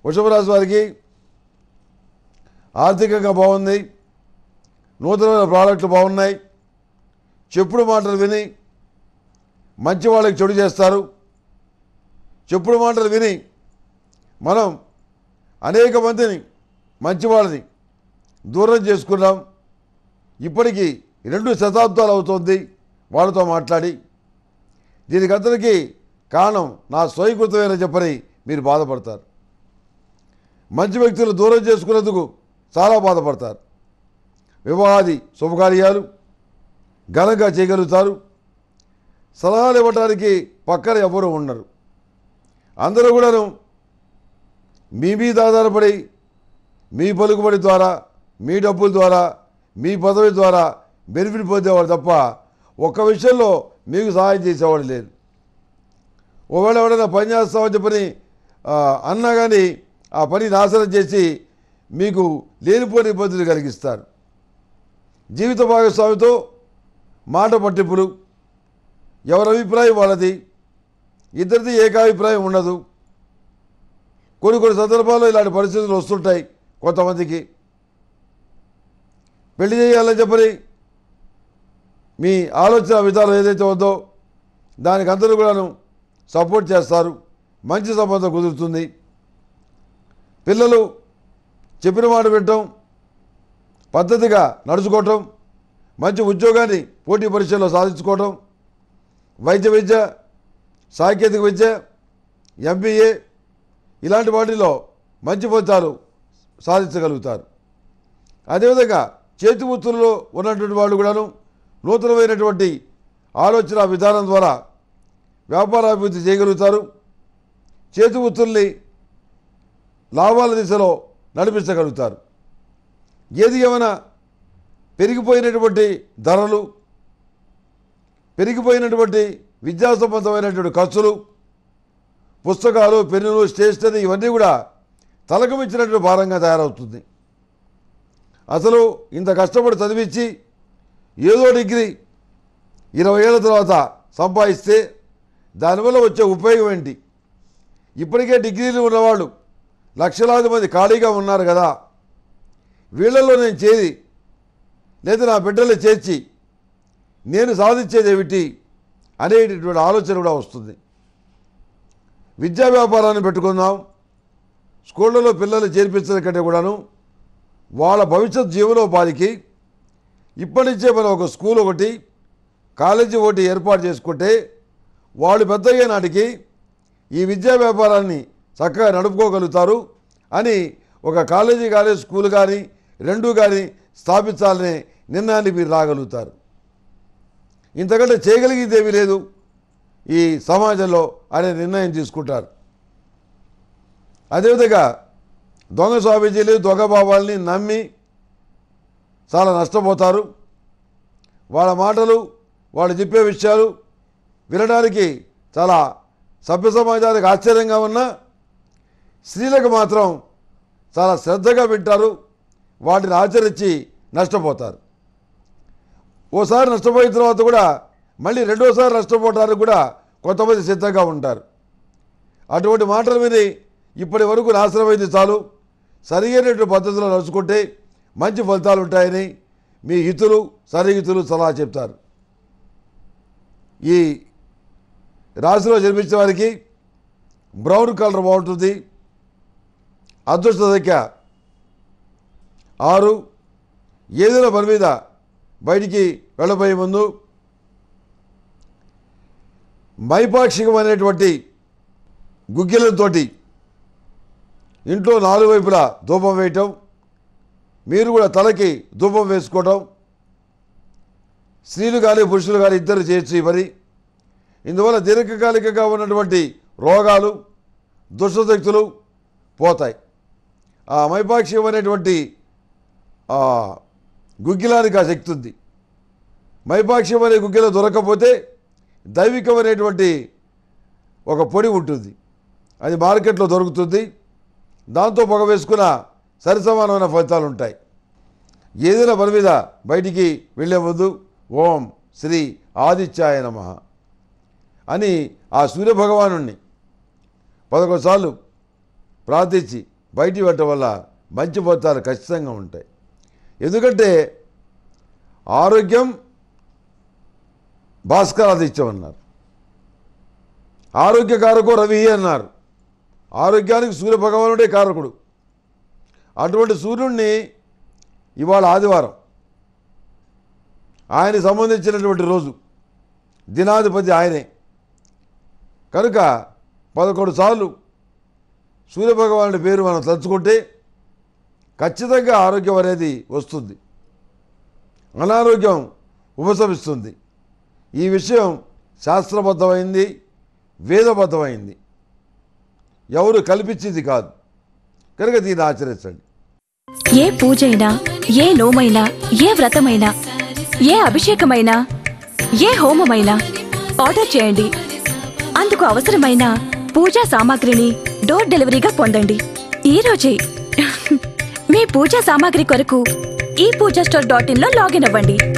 వృషభ రాశి వారికి ఆర్థికంగా బాగుంది నూతనమైన ప్రోడక్ట్లు బాగున్నాయి చెప్పుడు మాటలు విని మంచి వాళ్ళకి చెడు చేస్తారు చెప్పుడు మాటలు విని మనం అనేక మందిని మంచి వాళ్ళని దూరం చేసుకున్నాం ఇప్పటికీ రెండు శతాబ్దాలు అవుతుంది వాళ్ళతో మాట్లాడి దీనికి అందరికీ కారణం నా స్వయంకృతమైన చెప్పని మీరు బాధపడతారు మంచి వ్యక్తులు దూరం చేసుకున్నందుకు చాలా బాధపడతారు వివాహాది శుభకార్యాలు ఘనంగా చేయగలుగుతారు సలహాలు ఇవ్వడానికి పక్కన ఎవరు ఉండరు అందరూ కూడాను మీ మీద ఆధారపడి మీ పలుకుబడి ద్వారా మీ డబ్బుల ద్వారా మీ పదవి ద్వారా బెనిఫిట్ పొందేవాడు తప్ప ఒక్క విషయంలో మీకు సహాయం చేసేవాడు లేదు ఒకవేళ ఎవడైనా పని చేస్తామని చెప్పని ఆ, అన్నా కానీ ఆ పని నాశనం చేసి మీకు లేనిపోని ఇబ్బందులు కలిగిస్తారు జీవిత భాగస్వామితో మాట పట్టింపులు ఎవరి అభిప్రాయం వాళ్ళది ఇద్దరిది ఏకాభిప్రాయం ఉండదు కొన్ని కొన్ని సందర్భాల్లో ఇలాంటి పరిస్థితులు వస్తుంటాయి కొంతమందికి పెళ్లి చేయాలని చెప్పని మీ ఆలోచన విధానం ఏదైతే ఉందో దానికి అందరూ కూడాను సపోర్ట్ చేస్తారు మంచి సంబంధం కుదురుతుంది పిల్లలు చెప్పిన మాట వినటం పద్ధతిగా నడుచుకోవటం మంచి ఉద్యోగాన్ని పోటీ పరీక్షల్లో సాధించుకోవటం వైద్య విద్య సాంకేతిక విద్య ఎంబీఏ ఇలాంటి వాటిలో మంచి ఫలితాలు సాధించగలుగుతారు అదేవిధంగా చేతి వృత్తుల్లో ఉన్నటువంటి వాళ్ళు కూడాను నూతనమైనటువంటి ఆలోచన విధానం ద్వారా వ్యాపారాభివృద్ధి చేయగలుగుతారు చేతి వృత్తుల్ని లాభాల దిశలో నడిపించగలుగుతారు ఏది ఏమైనా పెరిగిపోయినటువంటి ధరలు పెరిగిపోయినటువంటి విద్యా సంబంధమైనటువంటి ఖర్చులు పుస్తకాలు పెన్నులు స్టేషనరీ ఇవన్నీ కూడా తలకు మించినటువంటి భారంగా తయారవుతుంది అసలు ఇంత కష్టపడి చదివించి ఏదో డిగ్రీ ఇరవై ఏళ్ళ తర్వాత సంపాదిస్తే దానివల్ల వచ్చే ఉపయోగం ఏంటి ఇప్పటికే డిగ్రీలు ఉన్నవాళ్ళు లక్షలాది మంది ఖాళీగా ఉన్నారు కదా వీళ్ళల్లో నేను చేరి లేదా నా బిడ్డలు చేర్చి నేను సాధించేది ఏమిటి అనేటటువంటి ఆలోచన కూడా వస్తుంది విద్యా వ్యాపారాన్ని పెట్టుకుందాం స్కూళ్ళలో పిల్లలు చేర్పించడం కంటే కూడాను వాళ్ళ భవిష్యత్ జీవనోపాధికి ఇప్పటి నుంచే మనం ఒక స్కూల్ ఒకటి కాలేజీ ఒకటి ఏర్పాటు చేసుకుంటే వాళ్ళు పెద్దయ్యే నాటికి ఈ విద్యా వ్యాపారాన్ని చక్కగా నడుపుకోగలుగుతారు అని ఒక కాలేజీ కానీ స్కూల్ కానీ రెండు కానీ స్థాపించాలనే నిర్ణయాన్ని మీరు రాగలుగుతారు ఇంతకంటే చేయగలిగేదేమీ లేదు ఈ సమాజంలో అనే నిర్ణయం తీసుకుంటారు అదేవిధంగా దొంగ స్వామీజీలు దొంగ బాబాల్ని నమ్మి చాలా నష్టపోతారు వాళ్ళ మాటలు వాళ్ళు చెప్పే విషయాలు వినడానికి చాలా సభ్య సమాజానికి ఆశ్చర్యంగా ఉన్నా స్త్రీలకు మాత్రం చాలా శ్రద్ధగా వింటారు వాటిని ఆచరించి నష్టపోతారు ఓసారి నష్టపోయిన తర్వాత కూడా మళ్ళీ రెండోసారి నష్టపోవడానికి కూడా కొంతమంది సిద్ధంగా ఉంటారు అటువంటి మాటలు విని ఇప్పటి వరకు నాశనమైంది చాలు సరైనటువంటి పద్ధతిలో నడుచుకుంటే మంచి ఫలితాలు ఉంటాయని మీ హితులు సన్నిహితులు సలహా చెప్తారు ఈ రాశిలో జన్మించిన వారికి బ్రౌన్ కలర్ బాగుంటుంది అదృష్ట సంఖ్య ఆరు ఏదైనా పని మీద బయటికి వెళ్ళబోయే ముందు మైపాక్షికమైనటువంటి గుగ్గిలంతోటి ఇంట్లో నాలుగు వైపులా ధూపం వేయటం మీరు కూడా తలకి ధూపం వేసుకోవటం స్త్రీలు కానీ పురుషులు కానీ ఇద్దరు చేయొచ్చు ఈ పని ఇందువల్ల దీర్ఘకాలికంగా ఉన్నటువంటి రోగాలు దుష్టశక్తులు పోతాయి ఆ మైపాక్షికమైనటువంటి ఆ గుగ్గిలానికి ఆ శక్తి ఉంది మైపాక్షికమైన గుగ్గిల దొరకకపోతే దైవికమైనటువంటి ఒక పొడి ఉంటుంది అది మార్కెట్లో దొరుకుతుంది దాంతో పొగ వేసుకున్న సరి సమానమైన ఫలితాలు ఉంటాయి ఏదైనా పని మీద బయటికి వెళ్ళే ముందు ఓం శ్రీ ఆదిత్యాయ నమ అని ఆ సూర్యభగవాను పదకొండు సార్లు ప్రార్థించి బయటికి పెట్టడం వల్ల మంచి ఫలితాలు ఖచ్చితంగా ఉంటాయి ఎందుకంటే ఆరోగ్యం భాస్కరాదిత్యం అన్నారు ఆరోగ్యకారకో రవి అన్నారు ఆరోగ్యానికి సూర్య భగవానుడే కారకుడు అటువంటి సూర్యుడిని ఇవాళ ఆదివారం ఆయనకి సంబంధించినటువంటి రోజు దినాధిపతి ఆయనే కనుక పదకొండు సార్లు సూర్యభగవానుడి పేరు మనం తలుచుకుంటే ఖచ్చితంగా ఆరోగ్యం అనేది వస్తుంది అనారోగ్యం ఉపశమిస్తుంది ఈ విషయం శాస్త్రబద్ధమైంది వేదబద్ధమైంది ఎవరు కల్పించింది కాదు కనుక దీన్ని ఆచరించండి ఏ పూజైనా ఏ నోమైనా ఏ వ్రతమైనా ఏ అభిషేకమైనా ఏ హోమమైనా ఆర్డర్ చేయండి అందుకు అవసరమైన పూజా సామాగ్రిని డోర్ డెలివరీగా పొందండి ఈ రోజే మీ పూజా సామాగ్రి కొరకు ఈ పూజా స్టోర్ డాట్ ఇన్ లో లాగిన్ అవ్వండి